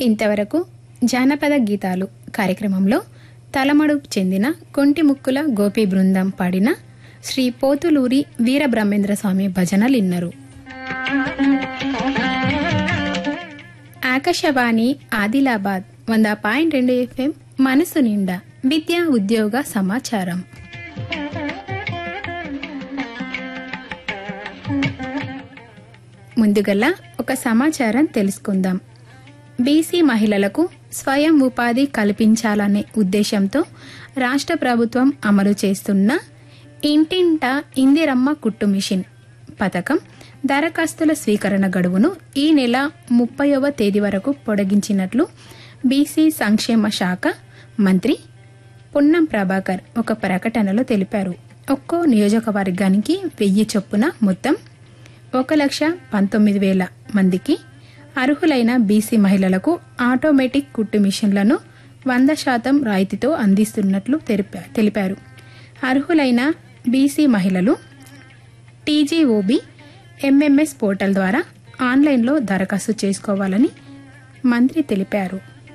ఇంతవరకు జానపద గీతాలు కార్యక్రమంలో తలమడుకు చెందిన కొంటిముక్కుల గోపి బృందం పాడిన శ్రీ పోతులూరి వీరబ్రహ్మేంద్ర స్వామి భజనలిన్నరు ఆకాశవాణి ఆదిలాబాద్ వంద పాయింట్ రెండు ఎఫ్ఎం మనసు నిండా విద్యా ఉద్యోగ సమాచారం ముందుగల్లా ఒక సమాచారం తెలుసుకుందాం బీసీ మహిళలకు స్వయం ఉపాధి కల్పించాలనే ఉద్దేశంతో రాష్ట్ర ప్రభుత్వం అమలు చేస్తున్న ఇంటింట ఇందిరమ్మ కుట్టు మిషన్ పథకం దరఖాస్తుల స్వీకరణ గడువును ఈ నెల ముప్పైవ తేదీ వరకు పొడిగించినట్లు బీసీ సంక్షేమ శాఖ మంత్రి పొన్నం ప్రభాకర్ ఒక ప్రకటనలో తెలిపారు ఒక్కో నియోజకవర్గానికి వెయ్యి చొప్పున మొత్తం ఒక లక్ష పంతొమ్మిది వేల మందికి అర్హులైన బీసీ మహిళలకు ఆటోమేటిక్ కుట్టు మిషన్లను వంద శాతం రాయితీతో అందిస్తున్నట్లు తెలిపా- తెలిపారు అర్హులైన బీసీ మహిళలు టీజీఓబీ ఎంఎంఎస్ పోర్టల్ ద్వారా ఆన్లైన్లో దరఖాస్తు చేసుకోవాలని మంత్రి తెలిపారు